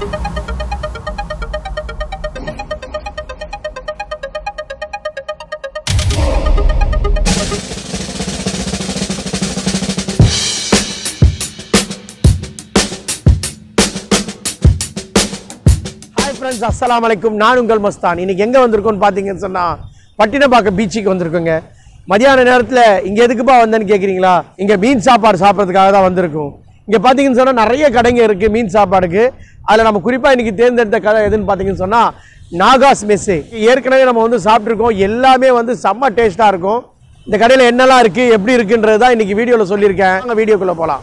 hi friends அஸ்ஸலாமு அலைக்கும் நான் உங்கள் மஸ்தான் இன்னைக்கு எங்கே வந்திருக்கோம்னு பார்த்தீங்கன்னு சொன்னால் பட்டினப்பாக்கம் பீச்சுக்கு வந்திருக்கோங்க மதியான நேரத்தில் இங்கே எதுக்குப்பா வந்தேன்னு கேட்குறீங்களா இங்கே மீன் சாப்பாடு சாப்பிட்றதுக்காக தான் வந்திருக்கோம் இங்கே பார்த்தீங்கன்னு சொன்னால் நிறைய கடைங்க இருக்குது மீன் சாப்பாடுக்கு அதில் நம்ம குறிப்பாக இன்றைக்கி தேர்ந்தெடுத்த கடை எதுன்னு பார்த்தீங்கன்னு சொன்னால் நாகாஸ் மெஸ்ஸு ஏற்கனவே நம்ம வந்து சாப்பிட்ருக்கோம் எல்லாமே வந்து செம்ம டேஸ்ட்டாக இருக்கும் இந்த கடையில் என்னெல்லாம் இருக்குது எப்படி இருக்குன்றது தான் இன்றைக்கி வீடியோவில் சொல்லியிருக்கேன் வீடியோக்குள்ளே போகலாம்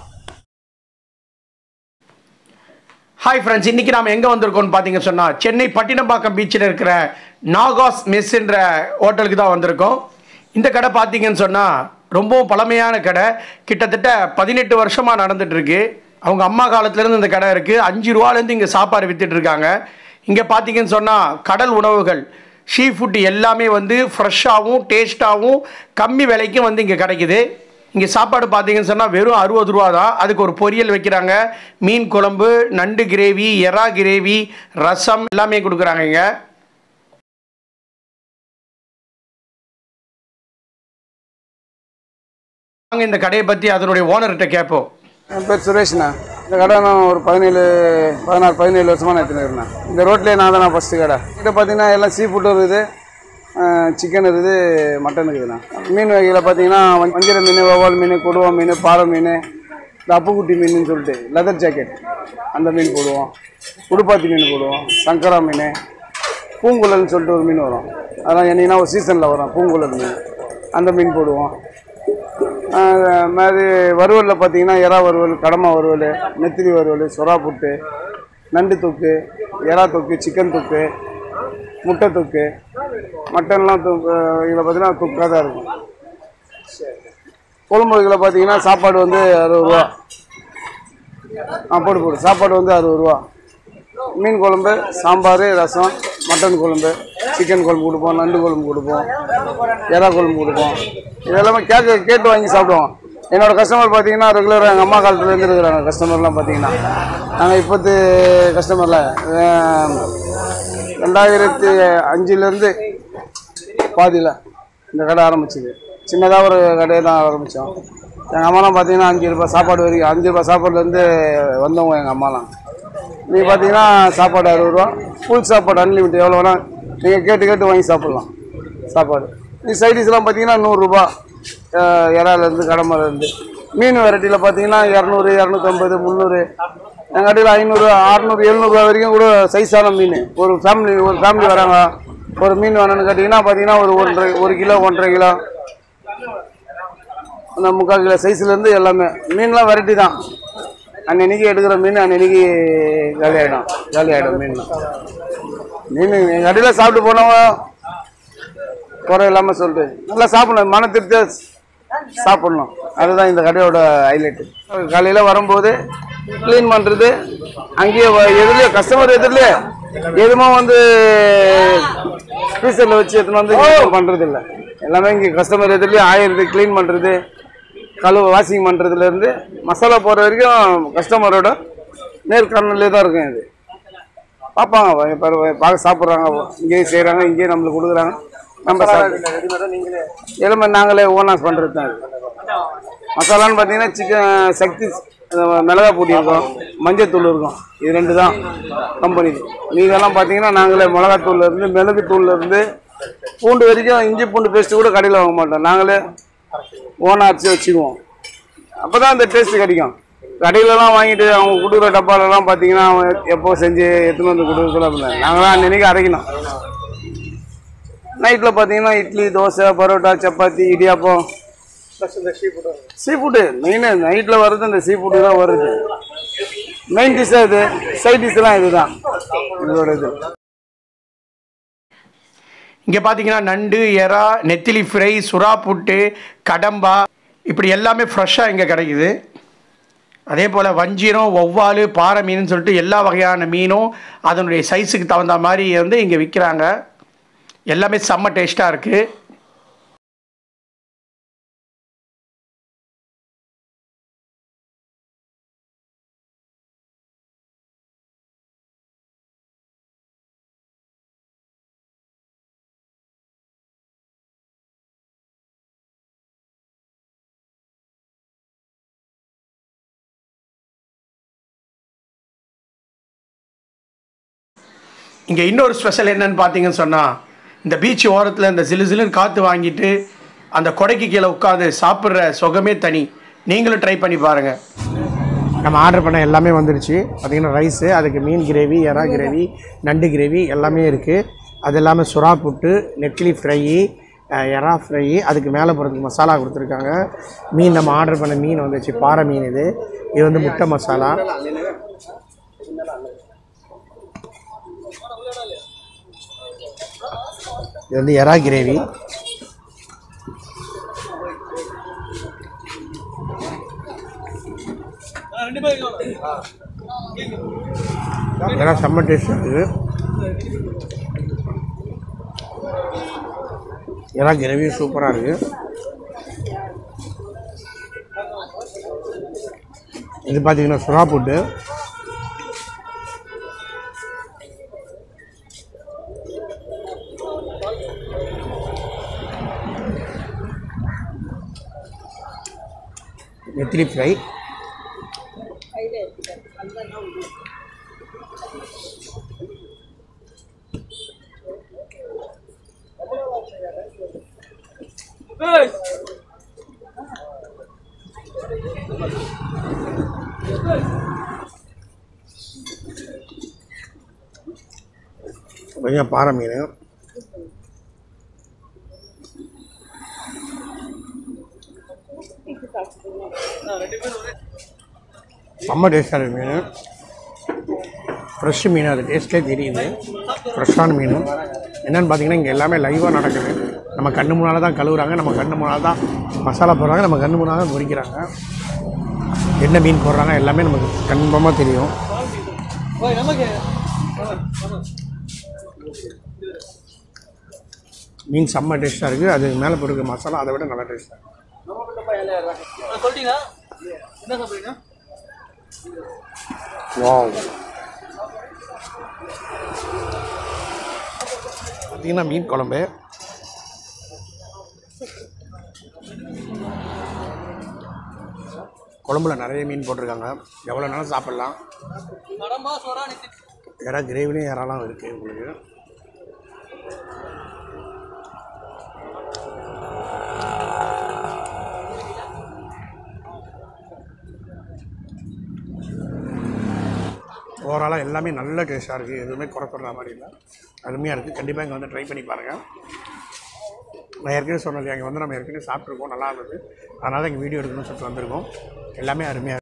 ஹாய் ஃப்ரெண்ட்ஸ் இன்றைக்கி நாம் எங்கே வந்திருக்கோம்னு பார்த்தீங்க சொன்னால் சென்னை பட்டினப்பாக்கம் பீச்சில் இருக்கிற நாகாஸ் மெஸ்ன்ற ஹோட்டலுக்கு தான் வந்திருக்கோம் இந்த கடை பார்த்தீங்கன்னு சொன்னால் ரொம்பவும் பழமையான கடை கிட்டத்தட்ட பதினெட்டு வருஷமாக நடந்துட்டு இருக்கு அவங்க அம்மா காலத்துலேருந்து இந்த கடை இருக்குது அஞ்சு ரூபாலேருந்து இங்கே சாப்பாடு வித்துட்டு இருக்காங்க இங்கே பார்த்தீங்கன்னு சொன்னால் கடல் உணவுகள் ஷீ ஃபுட் எல்லாமே வந்து ஃப்ரெஷ்ஷாகவும் டேஸ்ட்டாகவும் கம்மி விலைக்கும் வந்து இங்கே கிடைக்குது இங்கே சாப்பாடு பார்த்தீங்கன்னு சொன்னால் வெறும் அறுபது ரூபா தான் அதுக்கு ஒரு பொரியல் வைக்கிறாங்க மீன் குழம்பு நண்டு கிரேவி எறா கிரேவி ரசம் எல்லாமே கொடுக்குறாங்க இங்கே வாங்க இந்த கடையை பற்றி அதனுடைய ஓனர்கிட்ட கேட்போம் என் பேர் சுரேஷ்ண்ணா இந்த கடை நான் ஒரு பதினேழு பதினாறு பதினேழு வருஷமாக நான் எடுத்துன்னு இந்த ரோட்லேயே நான் தான் ஃபஸ்ட்டு கடை இங்கே பார்த்தீங்கன்னா எல்லாம் சீ ஃபுட்டும் இருக்குது சிக்கன் இருக்குது மட்டன் இருக்குதுண்ணா மீன் வகையில் பார்த்தீங்கன்னா வஞ்~ வஞ்சிர மீன் வவ்வால் மீன் கொடுவா மீன் பாறை மீன் இந்த அப்புக்குட்டி மீன் சொல்லிட்டு லெதர் ஜாக்கெட் அந்த மீன் போடுவோம் உடுப்பாத்தி மீன் போடுவோம் சங்கரா மீன் பூங்குழல்னு சொல்லிட்டு ஒரு மீன் வரும் அதெல்லாம் என்னைக்குன்னா ஒரு சீசனில் வரும் பூங்குழல் மீன் அந்த மீன் போடுவோம் ஆஹ் மாதிரி வறுவலில் பார்த்தீங்கன்னா எறா வறுவல் கடமா வறுவல் நெத்திலி வறுவல் சொரா புட்டு நண்டு தொக்கு எறா தொக்கு சிக்கன் தொக்கு முட்டை தொக்கு மட்டன்லாம் தொக்கு இதில் பார்த்தீங்கன்னா தொக்காக தான் இருக்கும் குழம்பு இதில் பார்த்தீங்கன்னா சாப்பாடு வந்து அறுபது ரூபா ஆ போடு போடு சாப்பாடு வந்து அறுபது ரூபா மீன் குழம்பு சாம்பார் ரசம் மட்டன் குழம்பு சிக்கன் குழம்பு கொடுப்போம் நண்டு குழம்பு கொடுப்போம் எறா குழம்பு கொடுப்போம் இதெல்லாமே கேட்க கேட்டு வாங்கி சாப்பிடுவோம் என்னோட கஸ்டமர் பார்த்தீங்கன்னா ரெகுலராக எங்கள் அம்மா காலத்துலேருந்து இருக்கிறாங்க கஸ்டமர்லாம் பார்த்தீங்கன்னா நாங்கள் இப்போத்து கஸ்டமரில் ரெண்டாயிரத்தி அஞ்சுலேருந்து பாதியில் இந்த கடை ஆரம்பிச்சது சின்னதாக ஒரு கடையை தான் ஆரம்பித்தோம் எங்கள் அம்மாலாம் பார்த்தீங்கன்னா அஞ்சு ரூபாய் சாப்பாடு வரைக்கும் அஞ்சு ரூபாய் சாப்பாடுலேருந்து வந்தவங்க எங்கள் அம்மாலாம் நீங்கள் பார்த்தீங்கன்னா சாப்பாடு அறுபது ரூபா ஃபுல் சாப்பாடு அன்லிமிட்டட் எவ்வளோ வேணால் நீங்கள் கேட்டு கேட்டு வாங்கி சாப்பிட்லாம் சாப்பாடு இது சைடிஷ்லாம் பார்த்தீங்கன்னா நூறுரூபா இறாலேருந்து கடம்பலேருந்து மீன் வெரைட்டியில் பார்த்தீங்கன்னா இரநூறு இரநூத்தம்பது முந்நூறு எங்கள் கடையில் ஐநூறு அறநூறு எழுநூறுவா வரைக்கும் கூட சைஸான மீன் ஒரு ஃபேமிலி ஒரு ஃபேமிலி வராங்க ஒரு மீன் வேணும்னு கேட்டிங்கன்னா பார்த்தீங்கன்னா ஒரு ஒன்றரை ஒரு கிலோ ஒன்றரை கிலோ அந்த முக்கால் கிலோ சைஸ்லேருந்து எல்லாமே மீன்லாம் வெரைட்டி தான் அன்னன்னைக்கு எடுக்கிற மீன் அன்னன்னைக்கு காலி ஆகிடும் காலி ஆகிடும் மீன்லாம் மீன் எங்கள் கடையில் சாப்பிட்டு போனவங்க குறை இல்லாமல் சொல்லிட்டு நல்லா சாப்பிடணும் மன திருப்தியாக சாப்பிடணும் அதுதான் இந்த கடையோட ஹைலைட்டு காலையில் வரும்போது க்ளீன் பண்ணுறது அங்கேயே வ- எதிரிலே கஸ்டமர் எதிரிலே எதுவுமே வந்து ஃப்ரீசரில் வச்சு எடுத்துன்னு வந்து பண்ணுறது இல்லை எல்லாமே இங்கே கஸ்டமர் எதிரிலே ஆயிரது க்ளீன் பண்ணுறது கழுவு வாஷிங் பண்ணுறதுலேருந்து மசாலா போடுற வரைக்கும் கஸ்டமரோட நேர்காணலே தான் இருக்கும் இது பார்ப்பாங்க வ- பாரு, வ- பார்க்க சாப்பிட்றாங்க இங்கேயும் செய்கிறாங்க இங்கேயும் நம்மளுக்கு கொடுக்குறாங்க நம்ம சாப்பிட்டு எல்லாமே நாங்களே ஓனாக பண்ணுறது தான் இது மசாலான்னு பார்த்தீங்கன்னா சிக்கன் சக்தி அஹ், மிளகா பொடி இருக்கும் மஞ்சத்தூள் இருக்கும் இது ரெண்டு தான் கம்பெனி இதெல்லாம் பார்த்தீங்கன்னா நாங்களே மிளகாத்தூள்ல இருந்து மிளகு தூள்ல இருந்து பூண்டு வரைக்கும் இஞ்சி பூண்டு பேஸ்ட்டு கூட கடையில் வாங்க மாட்டோம் நாங்களே ஓனாக அரைச்சி வச்சுக்குவோம் அப்போ தான் அந்த டேஸ்ட் கிடைக்கும் கடையிலலாம் வாங்கிட்டு அவங்க கொடுக்குற டப்பாலெல்லாம் பார்த்தீங்கன்னா அவங்க எப்போ செஞ்சு எடுத்துன்னு வந்து கொடுக்குறதுல அப்படின்னா நாங்களாம் அன்னைக்கு அரைக்கணும் நைட்டில் பார்த்தீங்கன்னா இட்லி தோசை பரோட்டா சப்பாத்தி இடியாப்பம் சீ ஃபுட்டு மெயினாக நைட்டில் வர்றது இந்த சீ ஃபுட்டு தான் வருது மெயின் டிஷ்ஷாக இது சைட் டிஷ்லாம் இதுதான் இதோட இது இங்கே பார்த்தீங்கன்னா நண்டு எறா நெத்திலி ஃப்ரை சுறா புட்டு கடம்பா இப்படி எல்லாமே ஃப்ரெஷ்ஷாக இங்கே கிடைக்குது அதே போல் வஞ்சிரம் ஒவ்வால் பாறை மீன் சொல்லிட்டு எல்லா வகையான மீனும் அதனுடைய சைஸுக்கு தகுந்த மாதிரி வந்து இங்கே விற்கிறாங்க எல்லாமே செம்ம டேஸ்ட்டாக இருக்குது இங்கே இன்னொரு ஸ்பெஷல் என்னன்னு பார்த்தீங்கன்னு சொன்னால் இந்த பீச் ஓரத்தில் இந்த சிலு சிலுன்னு காற்று வாங்கிட்டு அந்த கொடைக்கு கீழே உட்காந்து சாப்பிட்ற சுகமே தனி நீங்களும் ட்ரை பண்ணி பாருங்கள் நம்ம ஆர்டர் பண்ண எல்லாமே வந்துருச்சு பார்த்திங்கன்னா ரைஸு அதுக்கு மீன் கிரேவி எறா கிரேவி நண்டு கிரேவி எல்லாமே இருக்குது அது இல்லாமல் சுறா புட்டு நெத்திலி ஃப்ரை எறா ஃப்ரை அதுக்கு மேலே போகிறதுக்கு மசாலா கொடுத்துருக்காங்க மீன் நம்ம ஆர்டர் பண்ண மீன் வந்துச்சு பாறை மீன் இது இது வந்து முட்டை மசாலா இது வந்து எறா கிரேவி இதெல்லாம் செம்ம டேஸ்ட் இருக்குது எறா கிரேவி சூப்பராக இருக்குது இது பார்த்தீங்கன்னா சுறா புட்டு நெத்திலி ஃப்ரை கொஞ்சம் பாறை மீன் செம்ம டேஸ்டாக இருக்குது மீன் ஃப்ரெஷ் மீன் அது டேஸ்ட்லேயே தெரியுது ஃப்ரெஷ்ஷான மீன் என்னென்னு பார்த்தீங்கன்னா இங்கே எல்லாமே லைவாக நடக்குது நம்ம கண்ணு முன்னால் தான் கழுவுறாங்க நம்ம கண்ணு முன்னால் தான் மசாலா போடுறாங்க நம்ம கண்ணு முன்னால் தான் பொரிக்கிறாங்க என்ன மீன் போடுறாங்க எல்லாமே நமக்கு கன்ஃபார்மாக தெரியும் மீன் செம்ம டேஸ்ட்டாக இருக்குது அது மேலே போடுற மசாலா அதை விட நல்லா டேஸ்ட்டாக சொல்லிட்டீங்களா என்ன சாப்பிடுறீங்க வாவ் பார்த்தீங்கன்னா மீன் குழம்பு குழம்புல நிறைய மீன் போட்டிருக்காங்க எவ்வளோ நாளும் சாப்பிட்லாம் கடம்பா சோறா நித்தி இறா கிரேவிலையும் இறாலாம் இருக்குது உங்களுக்கு ஓவராலாக எல்லாமே நல்ல டேஸ்ட்டாக இருக்குது எதுவுமே குறை சொல்கிற மாதிரி இல்லை அருமையாக இருக்குது கண்டிப்பாக இங்கே வந்து ட்ரை பண்ணி பாருங்கள் நான் ஏற்கனவே சொன்னது அங்கே வந்து நம்ம ஏற்கனவே சாப்பிட்ருக்கோம் நல்லா இருந்தது அதனால் தான் இங்கே வீடியோ எடுக்கணும்னு சொல்லிட்டு வந்திருக்கோம் எல்லாமே அருமையாக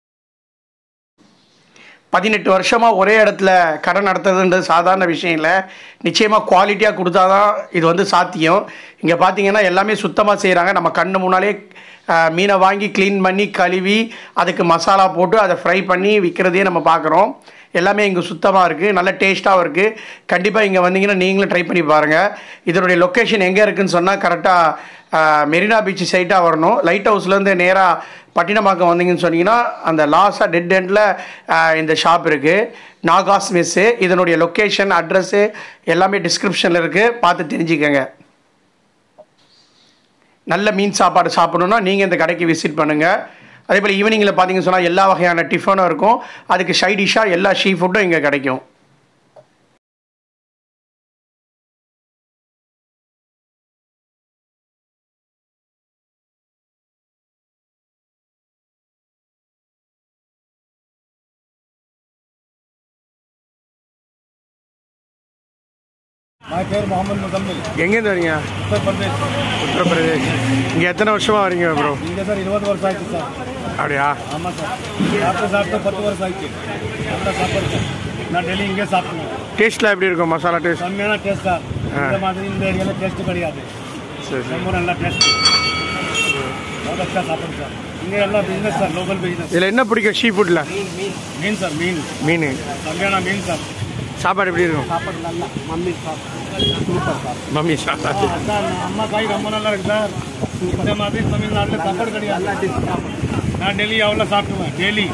பதினெட்டு வருஷமாக ஒரே இடத்துல கடை நடத்துறதுன்றது சாதாரண விஷயம் இல்லை நிச்சயமாக குவாலிட்டியாக கொடுத்தா தான் இது வந்து சாத்தியம் இங்கே பார்த்தீங்கன்னா எல்லாமே சுத்தமாக செய்கிறாங்க நம்ம கண்ணு முன்னாலே அஹ், மீனை வாங்கி க்ளீன் பண்ணி கழுவி அதுக்கு மசாலா போட்டு அதை ஃப்ரை பண்ணி விற்கிறதையே நம்ம பார்க்குறோம் எல்லாமே இங்கே சுத்தமாக இருக்குது நல்ல டேஸ்ட்டாகவும் இருக்குது கண்டிப்பாக இங்கே வந்தீங்கன்னா நீங்களும் ட்ரை பண்ணி பாருங்கள் இதனுடைய லொக்கேஷன் எங்கே இருக்குதுன்னு சொன்னால் கரெக்டாக மெரினா பீச் சைட்டாக வரணும் லைட் ஹவுஸ்லேருந்து நேராக பட்டினப்பாக்கம் வந்தீங்கன்னு சொன்னீங்கன்னா அந்த லாஸ்ட்டாக டெட் எண்டில் இந்த ஷாப் இருக்குது நாகாஸ் மெஸ்ஸு இதனுடைய லொக்கேஷன் அட்ரஸ்ஸு எல்லாமே டிஸ்கிரிப்ஷனில் இருக்குது பார்த்து தெரிஞ்சுக்கங்க நல்ல மீன் சாப்பாடு சாப்பிடணுன்னா நீங்கள் இந்த கடைக்கு விசிட் பண்ணுங்கள் அதே போல் ஈவினிங்கில் பார்த்தீங்கன்னு சொன்னால் எல்லா வகையான டிஃபனும் இருக்கும் அதுக்கு சைடிஷாக எல்லா ஷீ ஃபுட்டும் இங்கே கிடைக்கும் మా పేరు మొహమ్మద్ ముజమ్మిల్ எங்கேருந்து வரீங்க ఉత్తరప్రదేశ్ உத்தரப்பிரதேஷ் இங்கே எத்தனை வருஷமாக வரீங்க ப்ரோ ఇంకా సార్ ఇరవై ವರ್ಷ ಆಯ್ತು ಸರ್ அப்படியா ஆமா சார் சாப்பிட்டு சாப்பிட்டு பத்து வருஷம் ஆயிடுச்சு நல்லா சாப்பாடு சார் நான் டெய்லி இங்கே சாப்பிடுவேன் டேஸ்ட்டில் எப்படி இருக்கும் மசாலா டேஸ்ட் செம்மையான டேஸ்ட் சார் இந்த மாதிரி இந்த ஏரியாவில் டேஸ்ட் கிடையாது சரி சரி ரொம்ப நல்லா டேஸ்ட் बहुत अच्छा சாப்பாடு சார் இங்கே எல்லாம் பிஸ்னஸ் சார் லோக்கல் பிஸ்னஸ் இதில் என்ன பிடிக்கும் ஷீ ஃபுட்டில் மீன் சார் மீன் மீன் செம்மையான மீன் சார் சாப்பாடு எப்படி இருக்கும் சாப்பாடு நல்லா மம்மி சாப்பாடு சூப்பர் சார் மம்மி சாப்பாடு சார் அம்மா காய் ரொம்ப நல்லா இருக்கு சார் இந்த மாதிரி தமிழ்நாட்டில் சாப்பாடு கிடையாது நான் டெய்லி எவ்வளோ சாப்பிடுவேன் டெய்லி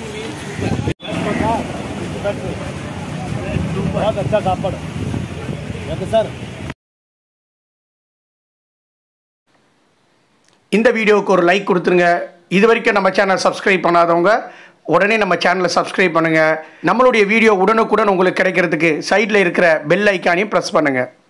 बहुत अच्छा சாப்பாடு ஓகே சார் இந்த வீடியோவுக்கு ஒரு லைக் கொடுத்துருங்க இது வரைக்கும் நம்ம சேனல் சப்ஸ்கிரைப் பண்ணாதவங்க உடனே நம்ம சேனலை சப்ஸ்கிரைப் பண்ணுங்கள் நம்மளுடைய வீடியோ உடனுக்குடன் உங்களுக்கு கிடைக்கிறதுக்கு சைடில் இருக்கிற பெல் ஐக்கானையும் ப்ரெஸ் பண்ணுங்கள்